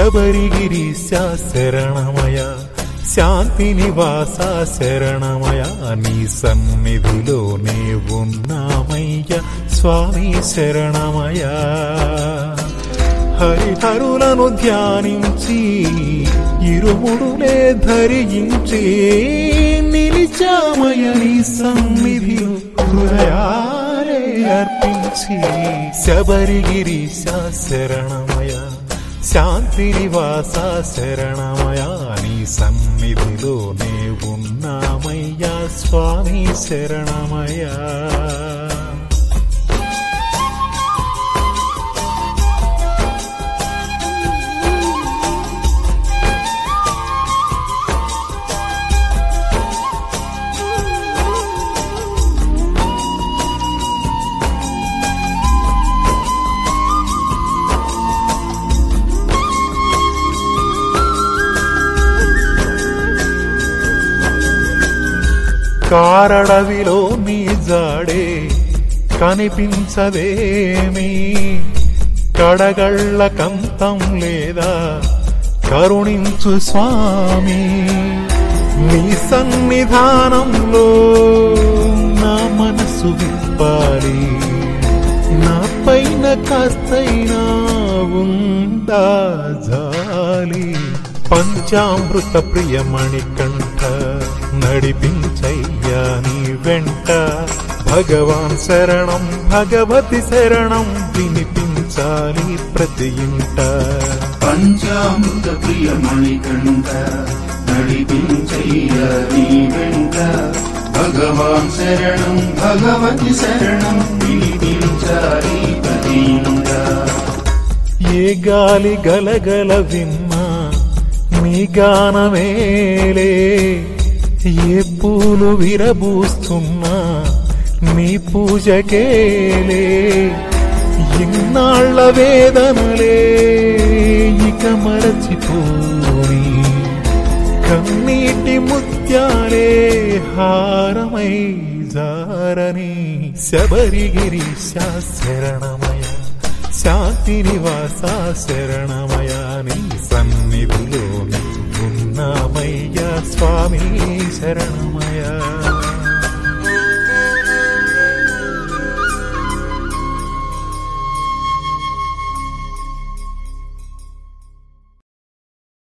శబరిగిరీశ శరణమయ శాంతి నివాస శరణమయ నీ సన్నిధిలోనే ఉన్నామయ్య స్వామి శరణమయ హరిహరులను ధ్యానించి ఇరుముడులే ధరించి నిలిచామయ నీ సన్నిధి హృదయాలే అర్పించి శబరిగిరీశ శరణమయ శాంతి నివాస శరణమయ నీ సన్నిధిలోనే ఉన్నామయ్యా స్వామి శరణమయ్యా కారడవిలో నీ జాడే కనిపించదేమి కడగళ్ళ కంతం లేదా కరుణించు స్వామి నీ సన్నిధానంలో నా మనసు విప్పాలి నా పైన కాస్తైనా ఉందా జాలి పంచామృత ప్రియమణి కంఠ నడిపించయ్యా నీ వెంట భగవాన్ శరణం భగవతి శరణం వినిపించాలి ప్రతి ఇంట పంచామృత ప్రియ మణికంఠ నడిపించయ్య నీ వెంట భగవాన్ శరణం భగవతి శరణం వినిపించాలి ప్రతి ఇంట ఏ గాలి గలగల విన్నా నీ గానమేలే ఏ పూలు విరబూస్తున్నా నీ పూజకేలే ఇన్నాళ్ల వేదనలే ఇక మరచిపోని కన్నీటి ముత్యాలే హారమై జారని శబరిగిరి శరణమయ శాంతి నివాస శరణమయ నీ సన్నిధిలో ఉన్నామయ్య స్వామి శరణమయ